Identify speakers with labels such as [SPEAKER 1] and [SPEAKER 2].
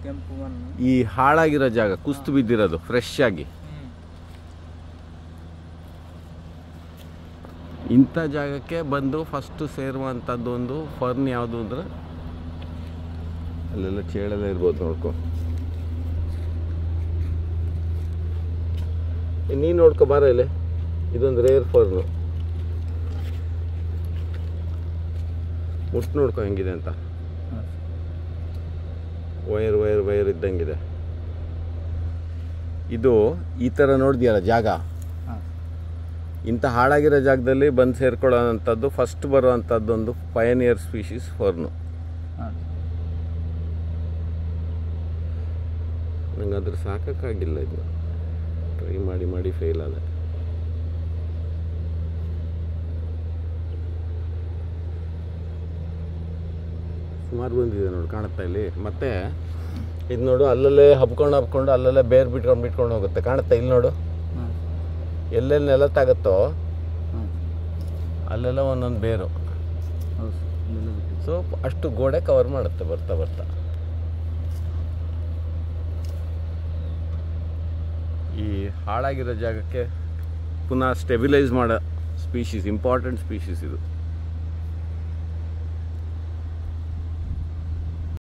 [SPEAKER 1] ಕೆಂಪು ಮಣ್ಣು
[SPEAKER 2] ಈ ಹಾಳಾಗಿರೋ ಜಾಗ ಕುಸ್ತು ಬಿದ್ದಿರೋದು ಫ್ರೆಶ್ ಆಗಿ
[SPEAKER 1] ಹ್ಮ್.
[SPEAKER 2] ಇಂಥ ಜಾಗಕ್ಕೆ ಬಂದು ಫಸ್ಟು ಸೇರುವಂಥದ್ದು ಒಂದು ಫರ್ನ್ ಯಾವುದು ಅಂದರೆ ಅಲ್ಲೆಲ್ಲ ಚೇಳೆಲ್ಲ ಇರ್ಬೋದು ನೋಡ್ಕೊ ನೀನು ನೋಡ್ಕೊ ಬಾರ ಇಲ್ಲಿ ಇದೊಂದು ರೇರ್ ಫರ್ನು ಮುಟ್ಟು ನೋಡ್ಕೊ ಹೆಂಗಿದೆ ಅಂತ
[SPEAKER 1] ಹಾಂ
[SPEAKER 2] ವೈರ್ ವೈರ್ ವೈರ್ ಇದ್ದಂಗಿದೆ ಇದು ಈ ಥರ ನೋಡಿದ್ಯಲ್ಲ ಜಾಗ
[SPEAKER 1] ಹಾಂ
[SPEAKER 2] ಇಂಥ ಹಾಳಾಗಿರೋ ಜಾಗದಲ್ಲಿ ಬಂದು ಸೇರ್ಕೊಳ್ಳೋವಂಥದ್ದು ಫಸ್ಟ್ ಬರುವಂಥದ್ದೊಂದು ಪಯನಿಯರ್ ಸ್ಪೀಶೀಸ್ ಫರ್ನು
[SPEAKER 1] ಹಾಂ
[SPEAKER 2] ನಂಗೆ ಅದ್ರ ಸಾಕೋಕ್ಕಾಗಿಲ್ಲ ಇದು ಟ್ರೈ ಮಾಡಿ ಮಾಡಿ ಫೇಲ್ ಆದ ಸುಮಾರು ಬಂದಿದೆ ನೋಡಿ ಕಾಣುತ್ತಾ ಇಲ್ಲಿ ಮತ್ತೆ ಇದು ನೋಡು ಅಲ್ಲಲ್ಲೇ ಹಬ್ಕೊಂಡು ಹಬ್ಕೊಂಡು ಅಲ್ಲಲ್ಲೇ ಬೇರ್ ಬಿಟ್ಕೊಂಡು ಬಿಟ್ಕೊಂಡು ಹೋಗುತ್ತೆ ಕಾಣುತ್ತಾ ಇಲ್ಲಿ ನೋಡು
[SPEAKER 1] ಹಾಂ
[SPEAKER 2] ಎಲ್ಲೆಲ್ಲಿ ನೆಲತ್ತಾಗತ್ತೋ
[SPEAKER 1] ಹಾಂ
[SPEAKER 2] ಅಲ್ಲೆಲ್ಲ ಒಂದೊಂದು ಬೇರು
[SPEAKER 1] ಹೌದು ಇಲ್ಲೆಲ್ಲ ಬಿಟ್ಟಿದ್ದು.
[SPEAKER 2] ಸೊ ಅಷ್ಟು ಗೋಡೆ ಕವರ್ ಮಾಡುತ್ತೆ ಬರ್ತಾ ಬರ್ತಾ ಈ ಹಾಳಾಗಿರೋ ಜಾಗಕ್ಕೆ ಪುನಃ ಸ್ಟೆಬಿಲೈಸ್ ಮಾಡೋ ಸ್ಪೀಶೀಸ್ ಇಂಪಾರ್ಟೆಂಟ್ ಸ್ಪೀಶೀಸ್ ಇದು